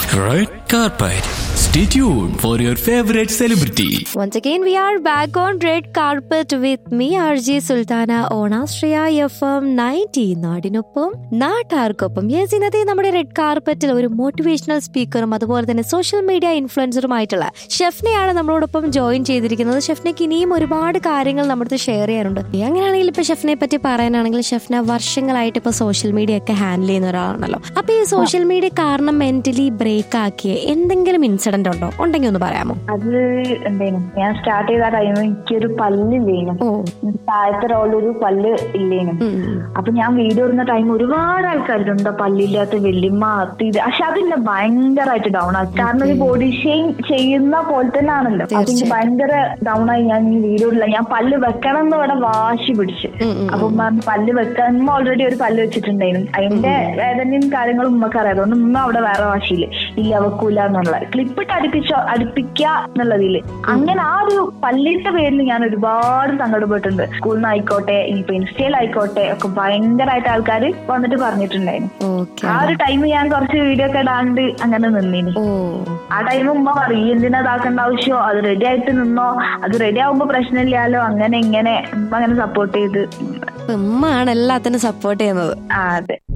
Red carpet. Stay tuned for your favorite celebrity. Once again, we are back on red carpet with me, RJ Sultana on Astraya FM 90 നാടിനൊപ്പം നാട്ടാർക്കൊപ്പം yes ഇന്നത്തെ നമ്മുടെ red കാർപ്പറ്റിൽ ഒരു motivational സ്പീക്കറും അതുപോലെ തന്നെ social media ഇൻഫ്ലുവൻസറുമായിട്ടുള്ള ഷെഫ്നെയാണ് നമ്മളോടൊപ്പം join ചെയ്തിരിക്കുന്നത് ഷെഫ്നയ്ക്ക് ഇനിയും ഒരുപാട് കാര്യങ്ങൾ നമ്മുടെ ഷെയർ ചെയ്യാറുണ്ട് അങ്ങനെയാണെങ്കിൽ ഇപ്പൊ ഷെഫിനെ പറ്റി പറയാനാണെങ്കിൽ ഷെഫ്ന വർഷങ്ങളായിട്ട് ഇപ്പൊ സോഷ്യൽ മീഡിയ ഒക്കെ ഹാൻഡിൽ ചെയ്യുന്ന ഒരാളാണല്ലോ അപ്പൊ ഈ സോഷ്യൽ മീഡിയ കാരണം മെന്റലി ബ്രേക്ക് ആക്കിയ എന്തെങ്കിലും ഇൻസിഡന്റ് ഉണ്ടോ ഉണ്ടെങ്കിൽ ഒന്ന് പറയാമോ അത് എന്തേനു ഞാൻ സ്റ്റാർട്ട് ചെയ്ത ടൈം എനിക്കൊരു പല്ലില്ലേനു ഓ താഴത്തെ റോളിലൊരു പല്ല് ഇല്ലേനു ഉം. അപ്പൊ ഞാൻ വീഡിയോ ഇടുന്ന ടൈം ഒരുപാട് ആൾക്കാരുണ്ട് എന്താ പല്ലില്ലാത്ത വെല്ലിമ്മ അത് ഇത് പക്ഷെ അതില്ല ഭയങ്കരമായിട്ട് ഡൗൺ ആക്കി കാരണം ഒരു ബോഡി ഷെയിം ചെയ്യുന്ന പോലെ തന്നെ ആണല്ലോ അപ്പൊ എനിക്ക് തീർച്ചയായും. ഭയങ്കര ഡൗൺ ആയി ഞാൻ ഈ വീഡിയോ ഇടില്ല ഞാൻ പല്ല് വെക്കണം എന്ന് ഇവിടെ വാശി പിടിച്ച് ഉം, ഉം, അപ്പൊ ഉമ്മ പറഞ്ഞു, പല്ല് വെക്കാൻ ഉമ്മ ഓൾറെഡി ഒരു പല്ല് വെച്ചിട്ടുണ്ടായിരുന്നു അതിന്റെ വേദനയും കാര്യങ്ങളും ഉമ്മക്ക് അറിയാം അതുകൊണ്ട് ഉമ്മ അവിടെ വേറെ വാശിയില് ഇല്ല വെക്കൂല എന്നുള്ള ക്ലിപ്പിട്ട് അടുപ്പിച്ചോ അടുപ്പിക്ക എന്നുള്ളതില് അങ്ങനെ ആ ഒരു പല്ലിന്റെ പേരിൽ ഞാൻ ഒരുപാട് സങ്കടപ്പെട്ടിട്ടുണ്ട് സ്കൂളിൽ നിന്ന് ആയിക്കോട്ടെ ഇനിയിപ്പോ ഇൻസ്റ്റയിലായിക്കോട്ടെ ഒക്കെ ഭയങ്കരമായിട്ട് ആൾക്കാർ വന്നിട്ട് പറഞ്ഞിട്ടുണ്ടായിരുന്നു ഓക്കെ ആ ഒരു ടൈം ഞാൻ കുറച്ച് വീഡിയോ ഒക്കെ ഇടാണ്ട് അങ്ങനെ നിന്നിനി ഓ ആ ടൈം ഉമ്മ പറയും "ഈ എന്തിനാ ഇതാക്കേണ്ട ആവശ്യമോ അത് റെഡി ആയിട്ട് നിന്നോ അത് റെഡി ആവുമ്പോ പ്രശ്നമില്ലാലോ അങ്ങനെ ഇങ്ങനെ ഉമ്മ അങ്ങനെ സപ്പോർട്ട് ചെയ്ത് അപ്പൊ ഉമ്മയാണ് എല്ലാത്തിനും സപ്പോർട്ട് ചെയ്യുന്നത് ആ അതെ